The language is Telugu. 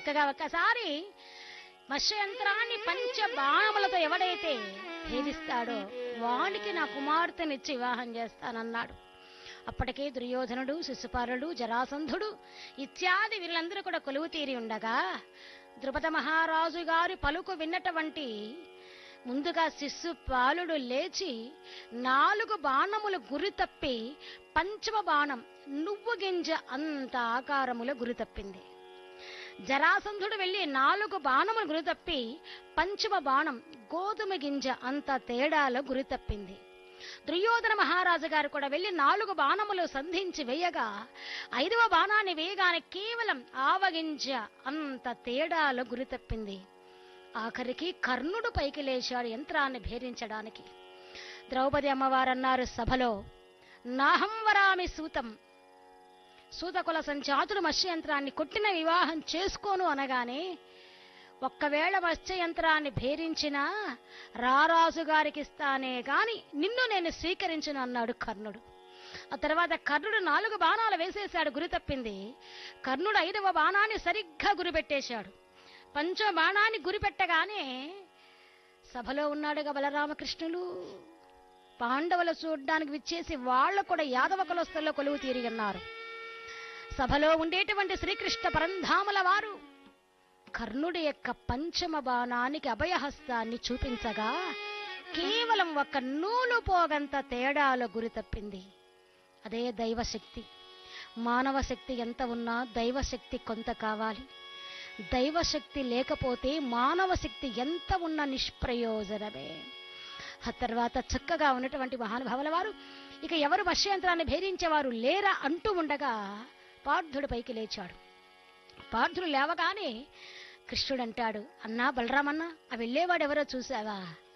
చక్కగా ఒక్కసారి మత్స్యంత్రాన్ని పంచ బాణములతో ఎవడైతే భేదిస్తాడో వానికి నా కుమార్తెనిచ్చి వివాహం చేస్తానన్నాడు అప్పటికే దుర్యోధనుడు శిశుపాలుడు జరాసంధుడు ఇత్యాది వీళ్ళందరూ కూడా కొలువు తీరి ఉండగా ద్రుపద మహారాజు గారి పలుకు విన్నటువంటి ముందుగా శిశుపాలుడు లేచి నాలుగు బాణములు గురి తప్పి పంచమ బాణం నువ్వు గింజ అంత ఆకారముల గురి తప్పింది జరాసంధుడు వెళ్లి నాలుగు బాణములు గురి తప్పి పంచమ బాణం గోధుమ గింజ అంత తేడాలో గురి తప్పింది దుర్యోధన మహారాజు గారు కూడా వెళ్లి నాలుగు బాణములు సంధించి వేయగా ఐదవ బాణాన్ని వేయగానే కేవలం ఆవగింజ అంత తేడాలో గురి తప్పింది ఆఖరికి కర్ణుడు పైకి లేచాడు యంత్రాన్ని భేదించడానికి ద్రౌపది అమ్మవారు అన్నారు సభలో నాహం వరామి సూతం సూతకుల సంచాతుడు మత్స్యయంత్రాన్ని కొట్టిన వివాహం చేసుకోను అనగానే ఒక్కవేళ మత్స్యయంత్రాన్ని భేరించినా రారాజు గారికి ఇస్తానే గాని నిన్ను నేను స్వీకరించను అన్నాడు కర్ణుడు ఆ తర్వాత కర్ణుడు నాలుగు బాణాలు వేసేశాడు గురి తప్పింది కర్ణుడు ఐదవ బాణాన్ని సరిగ్గా గురిపెట్టేశాడు పంచమ బాణాన్ని గురిపెట్టగానే సభలో ఉన్నాడుగా బలరామకృష్ణులు పాండవులు చూడ్డానికి విచ్చేసి వాళ్ళు కూడా యాదవ కులస్తుల్లో కొలువు తీరి ఉన్నారు సభలో ఉండేటువంటి శ్రీకృష్ణ పరంధాముల వారు కర్ణుడి యొక్క పంచమ బాణానికి అభయహస్తాన్ని చూపించగా కేవలం ఒక నూలు పోగంత తేడాలో గురి తప్పింది అదే దైవశక్తి మానవ శక్తి ఎంత ఉన్నా దైవశక్తి కొంత కావాలి దైవశక్తి లేకపోతే మానవ శక్తి ఎంత ఉన్న నిష్ప్రయోజనమే ఆ తర్వాత చక్కగా ఉన్నటువంటి మహానుభావుల వారు ఇక ఎవరు మత్స్యంత్రాన్ని భేదించేవారు లేరా అంటూ ఉండగా పార్థుడు పైకి లేచాడు పార్థుడు లేవగానే కృష్ణుడు అంటాడు అన్నా బలరామన్నా ఆ వెళ్ళేవాడు ఎవరో చూసావా